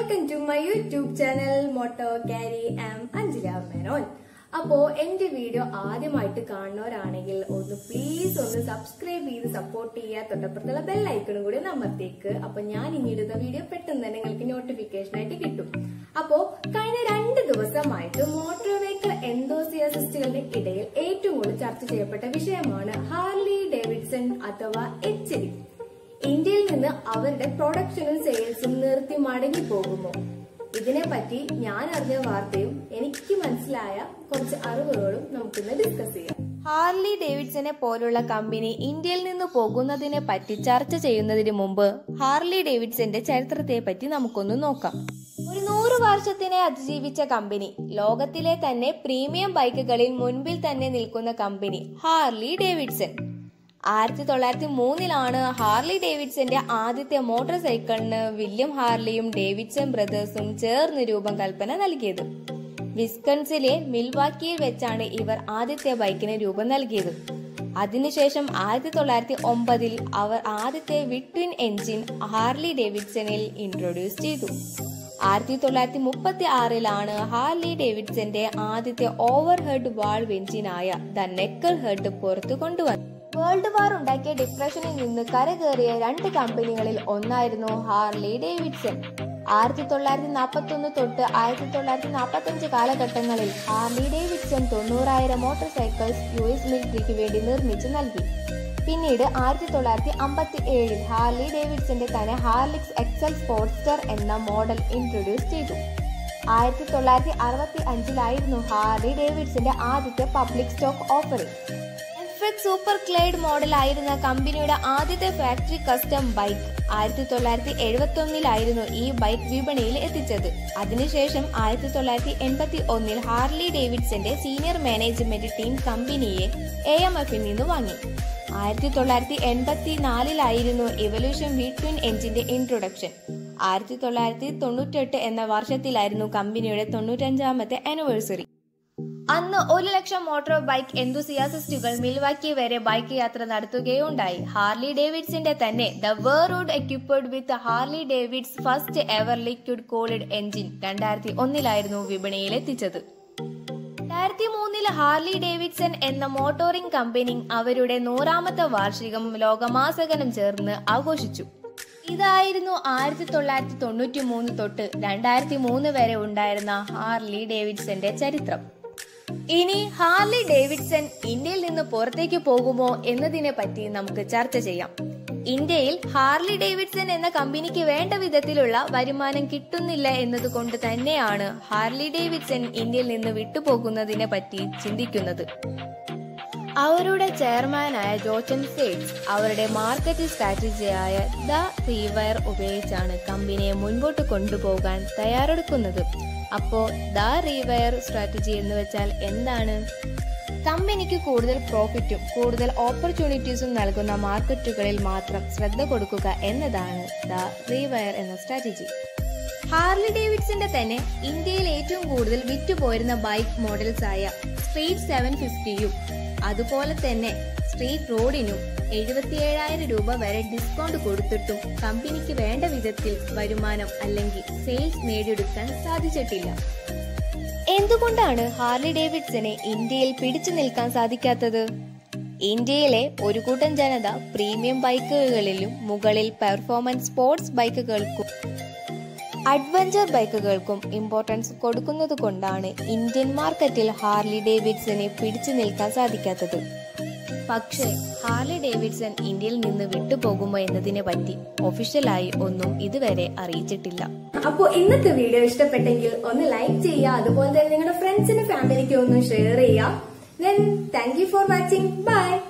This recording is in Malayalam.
welcome to my YouTube channel moto carry am Anjala Menon അപ്പോ എന്റെ വീഡിയോ ആദ്യമായിട്ട് കാണുന്നവരാണെങ്കിൽ ഒന്ന് പ്ലീസ് ഒന്ന് സബ്സ്ക്രൈബ് ചെയ്ത് സപ്പോർട്ട് ചെയ്യുക തൊട്ടപ്പുറത്തുള്ള ബെല്ലൈക്കണും കൂടി നമർത്തേക്ക് അപ്പൊ ഞാൻ ഇനിയിടുന്ന വീഡിയോ പെട്ടെന്ന് തന്നെ നിങ്ങൾക്ക് നോട്ടിഫിക്കേഷൻ ആയിട്ട് കിട്ടും അപ്പോ കഴിഞ്ഞ രണ്ട് ദിവസമായിട്ട് മോട്ടോർ വെഹിക്കിൾ എന്തോസിയാസിസ്റ്റുകളുടെ ഇടയിൽ ഏറ്റവും കൂടുതൽ ചർച്ച ചെയ്യപ്പെട്ട വിഷയമാണ് ഹാർലി ഡേവിഡ്സൺ അഥവാ എച്ച് ഡി ഇന്ത്യയിൽ നിന്ന് അവരുടെ പ്രൊഡക്ഷനും സെയിൽസും നിർത്തി മടങ്ങി പോകുമോ ഇതിനെപ്പറ്റി ഞാൻ അറിഞ്ഞ വാർത്തയും എനിക്ക് മനസ്സിലായ കുറച്ച് അറിവുകളും നമുക്കിന്ന് ഡിസ്കസ് ചെയ്യാം ഹാർലി ഡേവിഡ്സനെ പോലുള്ള കമ്പനി ഇന്ത്യയിൽ നിന്ന് പോകുന്നതിനെ പറ്റി ചർച്ച ചെയ്യുന്നതിന് മുമ്പ് ഹാർലി ഡേവിഡ്സന്റെ ചരിത്രത്തെ പറ്റി നമുക്കൊന്ന് നോക്കാം ഒരു നൂറ് വർഷത്തിനെ അതിജീവിച്ച കമ്പനി ലോകത്തിലെ തന്നെ പ്രീമിയം ബൈക്കുകളിൽ മുൻപിൽ തന്നെ നിൽക്കുന്ന കമ്പനി ഹാർലി ഡേവിഡ്സൺ ആയിരത്തി തൊള്ളായിരത്തി മൂന്നിലാണ് ഹാർലി ഡേവിഡ്സന്റെ ആദ്യത്തെ മോട്ടോർ സൈക്കിളിന് വില്യം ഹാർലിയും ഡേവിഡ്സൺ ബ്രദേഴ്സും ചേർന്ന് രൂപം കൽപ്പന നൽകിയത് വിസ്കൺസിലെ മിൽവാക്കിയിൽ വെച്ചാണ് ഇവർ ആദ്യത്തെ ബൈക്കിന് രൂപം നൽകിയത് അതിനുശേഷം ആയിരത്തി തൊള്ളായിരത്തി ഒമ്പതിൽ അവർ ആദ്യത്തെ വിട്വിൻ എഞ്ചിൻ ഹാർലി ഡേവിഡ്സണിൽ ഇൻട്രൊഡ്യൂസ് ചെയ്തു ആയിരത്തി തൊള്ളായിരത്തി മുപ്പത്തി ആറിലാണ് ഹാർലി ഡേവിഡ്സന്റെ ആദ്യത്തെ ഓവർ ഹെഡ് വാൾവ് എഞ്ചിനായ ദ നെക്കർ ഹെഡ് പുറത്തു കൊണ്ടുവന്നു വേൾഡ് വാർ ഉണ്ടാക്കിയ ഡിപ്രഷനിൽ നിന്ന് കരകയറിയ രണ്ട് കമ്പനികളിൽ ഒന്നായിരുന്നു ഹാർലി ഡേവിഡ്സൺ ആയിരത്തി തൊള്ളായിരത്തി നാൽപ്പത്തി ഒന്ന് തൊട്ട് ആയിരത്തി തൊള്ളായിരത്തി നാൽപ്പത്തി അഞ്ച് കാലഘട്ടങ്ങളിൽ ഹാർലി ഡേവിഡ്സൺ തൊണ്ണൂറായിരം മോട്ടോർ സൈക്കിൾസ് യു എസ് മിലിറ്ററിക്ക് വേണ്ടി നിർമ്മിച്ചു നൽകി പിന്നീട് ആയിരത്തി തൊള്ളായിരത്തി അമ്പത്തി ഏഴിൽ ഹാർലി ഡേവിഡ്സന്റെ തന്നെ ഹാർലിക്സ് എക്സൽ സ്പോർട്സ്റ്റർ എന്ന മോഡൽ ഇൻട്രൊഡ്യൂസ് ചെയ്തു ആയിരത്തി തൊള്ളായിരത്തി അറുപത്തി അഞ്ചിലായിരുന്നു ഹാർലി ഡേവിഡ്സന്റെ ആദ്യത്തെ public stock offering FX super glide model ആയിരുന്ന കമ്പനിയുടെ ആദ്യത്തെ ഫാക്ടറി കസ്റ്റം ബൈക്ക് ആയിരത്തി തൊള്ളായിരത്തി എഴുപത്തി ഒന്നിലായിരുന്നു ഈ ബൈക്ക് വിപണിയിൽ എത്തിച്ചത് അതിനുശേഷം ആയിരത്തി തൊള്ളായിരത്തി എൺപത്തി ഒന്നിൽ ഹാർലി ഡേവിഡ്സന്റെ സീനിയർ മാനേജ്മെന്റ് ടീം കമ്പനിയെ എ എം എഫിൽ നിന്ന് വാങ്ങി ആയിരത്തി തൊള്ളായിരത്തി എൺപത്തി നാലിലായിരുന്നു ഇവല്യൂഷൻ വി ട്വിൻ എഞ്ചിന്റെ ഇൻട്രൊഡക്ഷൻ ആയിരത്തി തൊള്ളായിരത്തി തൊണ്ണൂറ്റെട്ട് എന്ന വർഷത്തിലായിരുന്നു കമ്പനിയുടെ തൊണ്ണൂറ്റഞ്ചാമത്തെ ആനിവേഴ്സറി അന്ന് ഒരു ലക്ഷം മോട്ടോർ ബൈക്ക് എന്തുസിയാസിസ്റ്റുകൾ മിൽവാക്കി വരെ ബൈക്ക് യാത്ര നടത്തുകയുണ്ടായി ഹാർലി ഡേവിഡ്സിന്റെ തന്നെ the V Rod equipped with Harley Davidson's first ever liquid cooled engine രണ്ടായിരത്തി ഒന്നിലായിരുന്നു വിപണിയിൽ എത്തിച്ചത് രണ്ടായിരത്തി മൂന്നിൽ ഹാർലി ഡേവിഡ്സൺ എന്ന മോട്ടോറിംഗ് കമ്പനി അവരുടെ നൂറാമത്തെ വാർഷികം ലോകമാസകനം ചേർന്ന് ആഘോഷിച്ചു ഇതായിരുന്നു ആയിരത്തി തൊള്ളായിരത്തി തൊണ്ണൂറ്റി മൂന്ന് തൊട്ട് രണ്ടായിരത്തി മൂന്ന് വരെ ഉണ്ടായിരുന്ന ഹാർലി ഡേവിഡ്സന്റെ ചരിത്രം ഇനി ഹാർലി ഡേവിഡ്സൺ ഇന്ത്യയിൽ നിന്ന് പുറത്തേക്ക് പോകുമോ എന്നതിനെ പറ്റി നമുക്ക് ചർച്ച ചെയ്യാം ഇന്ത്യയിൽ ഹാർലി ഡേവിഡ്സൺ എന്ന കമ്പനിക്ക് വേണ്ട വിധത്തിലുള്ള വരുമാനം കിട്ടുന്നില്ല എന്നതുകൊണ്ട് തന്നെയാണ് ഹാർലി ഡേവിഡ്സൺ ഇന്ത്യയിൽ നിന്ന് വിട്ടുപോകുന്നതിനെ പറ്റി ചിന്തിക്കുന്നത് അവരുടെ ചെയർമാനായ ജോച്ചൻ സേറ്റ്സ് അവരുടെ മാർക്കറ്റ് സ്ട്രാറ്റജിയായ ദ റീവയർ ഉപയോഗിച്ചാണ് കമ്പനിയെ മുൻപോട്ട് കൊണ്ടുപോകാൻ തയ്യാറെടുക്കുന്നത് അപ്പോ ദ റീവയർ സ്ട്രാറ്റജി എന്ന് വെച്ചാൽ എന്താണ് കമ്പനിക്ക് കൂടുതൽ പ്രോഫിറ്റും കൂടുതൽ ഓപ്പർച്യൂണിറ്റീസും നൽകുന്ന മാർക്കറ്റുകളിൽ മാത്രം ശ്രദ്ധ കൊടുക്കുക എന്നതാണ് ദ റീവയർ എന്ന സ്ട്രാറ്റജി ഹാർലി ഡേവിഡ്സിന്റെ തന്നെ ഇന്ത്യയിൽ ഏറ്റവും കൂടുതൽ വിറ്റുപോയിരുന്ന ബൈക്ക് മോഡൽസ് ആയ സ്ട്രീറ്റ് സെവൻ ഫിഫ്റ്റിയും അതുപോലെ തന്നെ സ്ട്രീറ്റ് റോഡിനും എഴുപത്തിയേഴായിരം രൂപ വരെ ഡിസ്കൗണ്ട് കൊടുത്തിട്ടും കമ്പനിക്ക് വേണ്ട വിധത്തിൽ വരുമാനം അല്ലെങ്കിൽ സെയിൽസ് നേടിയെടുക്കാൻ സാധിച്ചിട്ടില്ല എന്തുകൊണ്ടാണ് ഹാർലി ഡേവിഡ്സനെ ഇന്ത്യയിൽ പിടിച്ചു നിൽക്കാൻ സാധിക്കാത്തത് ഇന്ത്യയിലെ ഒരു കൂട്ടം ജനത പ്രീമിയം ബൈക്കുകളിലും മുകളിൽ പെർഫോമൻസ് സ്പോർട്സ് ബൈക്കുകൾക്കും അഡ്വഞ്ചർ ബൈക്കുകൾക്കും ഇമ്പോർട്ടൻസ് കൊടുക്കുന്നത് കൊണ്ടാണ് ഇന്ത്യൻ മാർക്കറ്റിൽ ഹാർലി ഡേവിഡ്സനെ പിടിച്ചു നിൽക്കാൻ സാധിക്കാത്തത് പക്ഷേ ഹാർലി ഡേവിഡ്സൺ ഇന്ത്യയിൽ നിന്ന് വിട്ടുപോകുമോ എന്നതിനെ പറ്റി ഒഫീഷ്യലായി ഒന്നും ഇതുവരെ അറിയിച്ചിട്ടില്ല അപ്പോ ഇന്നത്തെ വീഡിയോ ഇഷ്ടപ്പെട്ടെങ്കിൽ ഒന്ന് ലൈക്ക് ചെയ്യുക അതുപോലെ തന്നെ നിങ്ങളുടെ ഫ്രണ്ട്സിനും ഫാമിലിക്കും ഒന്ന് ഷെയർ ചെയ്യുക then thank you for watching by